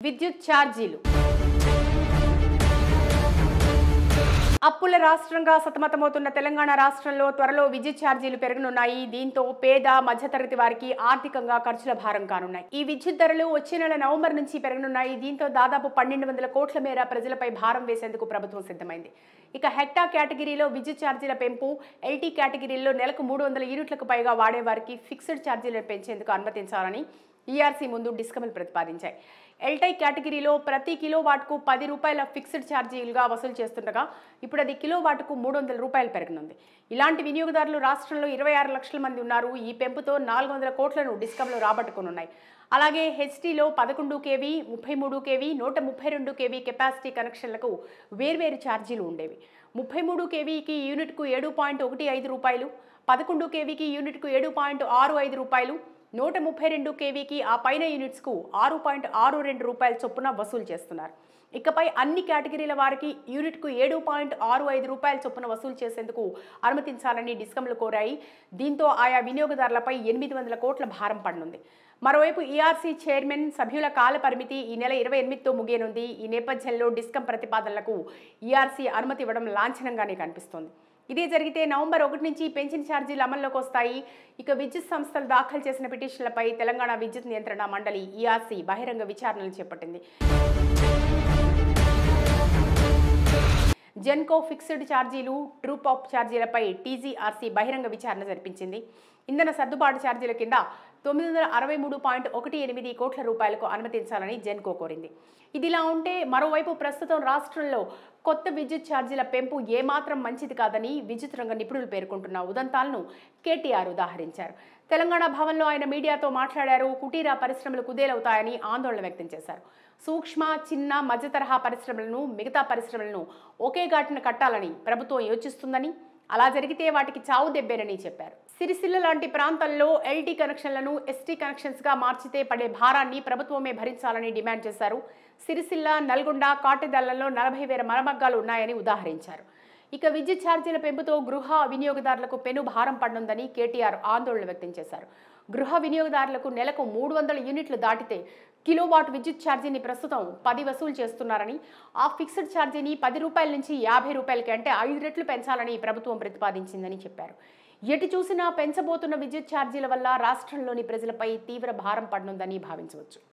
విద్యుత్ ఛార్జీలు అప్పుల రాష్ట్రంగా సతమతమవుతున్న తెలంగాణ రాష్ట్రంలో త్వరలో విద్యుత్ ఛార్జీలు పెరగనున్నాయి దీంతో పేద మధ్యతరగతి వారికి ఆర్థికంగా ఖర్చుల భారం కానున్నాయి ఈ విద్యుత్ ధరలు వచ్చే నెల నవంబర్ నుంచి పెరగనున్నాయి దీంతో దాదాపు పన్నెండు వందల కోట్ల మేర ప్రజలపై భారం వేసేందుకు ప్రభుత్వం సిద్ధమైంది ఇక హెక్టా కేటగిరీలో విద్యుత్ ఛార్జీల పెంపు ఎల్టీ కేటగిరీలో నెలకు మూడు వందల యూనిట్లకు పైగా వాడేవారికి ఫిక్స్డ్ ఛార్జీలను పెంచేందుకు అనుమతించాలని ఈఆర్సీ ముందు డిస్కమ్లు ప్రతిపాదించాయి ఎల్టై కేటగిరీలో ప్రతి కిలోవాట్కు పది రూపాయల ఫిక్స్డ్ ఛార్జీలుగా వసూలు చేస్తుండగా ఇప్పుడు అది కిలోవాట్కు మూడు వందల రూపాయలు పెరగనుంది ఇలాంటి వినియోగదారులు రాష్ట్రంలో ఇరవై ఆరు లక్షల మంది ఉన్నారు ఈ పెంపుతో నాలుగు వందల కోట్లను డిస్కమ్లు రాబట్టుకునున్నాయి అలాగే హెచ్టీలో పదకొండు కేవీ ముప్పై మూడు కేవీ నూట ముప్పై రెండు కేవీ కెపాసిటీ కనెక్షన్లకు వేర్వేరు ఛార్జీలు ఉండేవి ముప్పై మూడు కేవీకి యూనిట్కు ఏడు పాయింట్ ఒకటి ఐదు రూపాయలు పదకొండు కేవీకి యూనిట్కు ఏడు పాయింట్ ఆరు ఐదు రూపాయలు నూట ముప్పై రెండు కేవీకి ఆ పైన యూనిట్స్కు ఆరు పాయింట్ ఆరు రెండు రూపాయల చొప్పున వసూలు చేస్తున్నారు ఇకపై అన్ని కేటగిరీల వారికి యూనిట్కు ఏడు పాయింట్ ఆరు ఐదు రూపాయల చొప్పున వసూలు చేసేందుకు అనుమతించాలని డిస్కమ్లు కోరాయి దీంతో ఆయా వినియోగదారులపై ఎనిమిది వందల కోట్ల భారం పడనుంది మరోవైపు ఈఆర్సీ చైర్మన్ సభ్యుల కాల పరిమితి ఈ నెల ఇరవై ఎనిమిదితో ముగియనుంది ఈ నేపథ్యంలో డిస్కం ప్రతిపాదనలకు ఈఆర్సీ అనుమతి ఇవ్వడం లాంఛనంగానే కనిపిస్తోంది ఇదే జరిగితే నవంబర్ ఒకటి నుంచి పెన్షన్ ఛార్జీలు అమల్లోకి వస్తాయి ఇక విద్యుత్ సంస్థలు దాఖలు చేసిన పిటిషన్లపై తెలంగాణ విద్యుత్ నియంత్రణ మండలి ఈఆర్సీ బహిరంగ విచారణలు చేపట్టింది జెన్కో ఫిక్స్డ్ ఛార్జీలు ట్రూప్ ఆఫ్ ఛార్జీలపై టీజీఆర్సీ బహిరంగ విచారణ జరిపించింది ఇంధన సర్దుబాటు ఛార్జీల కింద తొమ్మిది వందల అరవై మూడు పాయింట్ ఒకటి ఎనిమిది కోట్ల రూపాయలకు అనుమతించాలని జెన్కో కోరింది ఇదిలా ఉంటే మరోవైపు ప్రస్తుతం రాష్ట్రంలో కొత్త విద్యుత్ ఛార్జీల పెంపు ఏమాత్రం మంచిది కాదని విద్యుత్ రంగ నిపుణులు పేర్కొంటున్న ఉదంతాలను కేటీఆర్ ఉదాహరించారు తెలంగాణ భవన్లో ఆయన మీడియాతో మాట్లాడారు కుటీర పరిశ్రమలు కుదేలవుతాయని ఆందోళన వ్యక్తం చేశారు సూక్ష్మ చిన్న మధ్య తరహా పరిశ్రమలను మిగతా పరిశ్రమలను ఒకే ఘాటున కట్టాలని ప్రభుత్వం యోచిస్తుందని అలా జరిగితే వాటికి చావు దెబ్బేనని చెప్పారు సిరిసిల్ల లాంటి ప్రాంతాల్లో ఎల్టీ కనెక్షన్లను ఎస్టీ కనెక్షన్స్గా మార్చితే పడే భారాన్ని ప్రభుత్వమే భరించాలని డిమాండ్ చేశారు సిరిసిల్ల నల్గొండ కాటెదళ్లలో నలభై వేల మరమగ్గాలు ఉన్నాయని ఉదాహరించారు ఇక విద్యుత్ ఛార్జీల పెంపుతో గృహ వినియోగదారులకు పెను భారం పడనుందని కేటీఆర్ ఆందోళన వ్యక్తం చేశారు గృహ వినియోగదారులకు నెలకు మూడు వందల యూనిట్లు దాటితే కిలోవాట్ విద్యుత్ ఛార్జీని ప్రస్తుతం పది వసూలు చేస్తున్నారని ఆ ఫిక్స్డ్ ఛార్జీని పది రూపాయల నుంచి యాభై రూపాయలకి అంటే ఐదు రెట్లు పెంచాలని ప్రభుత్వం ప్రతిపాదించిందని చెప్పారు ఎటు చూసినా పెంచబోతున్న విద్యుత్ ఛార్జీల వల్ల రాష్ట్రంలోని ప్రజలపై తీవ్ర భారం పడనుందని భావించవచ్చు